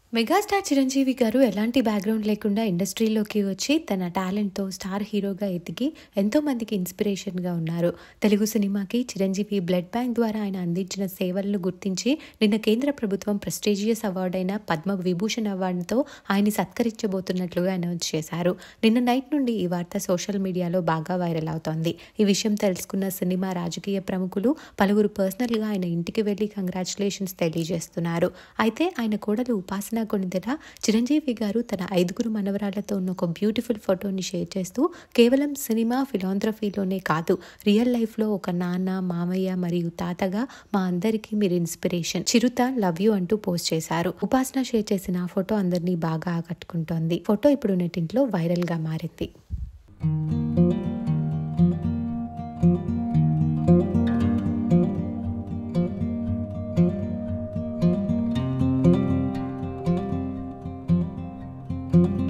megastar Chiranjeevi గారు ఎలాంటి background లేకుండా ఇండస్ట్రీలోకి వచ్చి తన టాలెంట్తో స్టార్ హీరోగా ఎదిగి ఎంతో మందికి ఇన్స్పిరేషన్గా ఉన్నారు తెలుగు సినిమాకి చిరంజీవి బ్లడ్ బ్యాంక్ ద్వారా ఆయన అందించిన సేవలను గుర్తించి నిన్న కేంద్ర ప్రభుత్వం ప్రెస్టీజియస్ అవార్డు అయిన పద్మ విభూషణ్ అవార్డుతో ఆయన్ని సత్కరించబోతున్నట్లుగా అనౌన్స్ చేశారు నిన్న నైట్ నుండి ఈ వార్త సోషల్ మీడియాలో బాగా వైరల్ అవుతోంది ఈ విషయం తెలుసుకున్న సినిమా రాజకీయ ప్రముఖులు పలువురు పర్సనల్గా ఆయన ఇంటికి వెళ్లి కంగ్రాచులేషన్స్ తెలియజేస్తున్నారు అయితే ఆయన కోడలు ఉపాసన కొనిదెల చిరంజీవి గారు తన ఐదుగురు మనవరాళ్లతో ఉన్న ఒక బ్యూటిఫుల్ ఫోటోని షేర్ చేస్తూ కేవలం సినిమా ఫిలాంథ్రఫీలోనే కాదు రియల్ లైఫ్లో ఒక నాన్న మామయ్య మరియు తాతగా మా అందరికీ మీరు ఇన్స్పిరేషన్ చిరుత లవ్ యూ అంటూ పోస్ట్ చేశారు ఉపాసన షేర్ చేసిన ఆ ఫోటో అందరినీ బాగా ఆకట్టుకుంటోంది ఫోటో ఇప్పుడు నెట్టింట్లో వైరల్గా మారింది thank you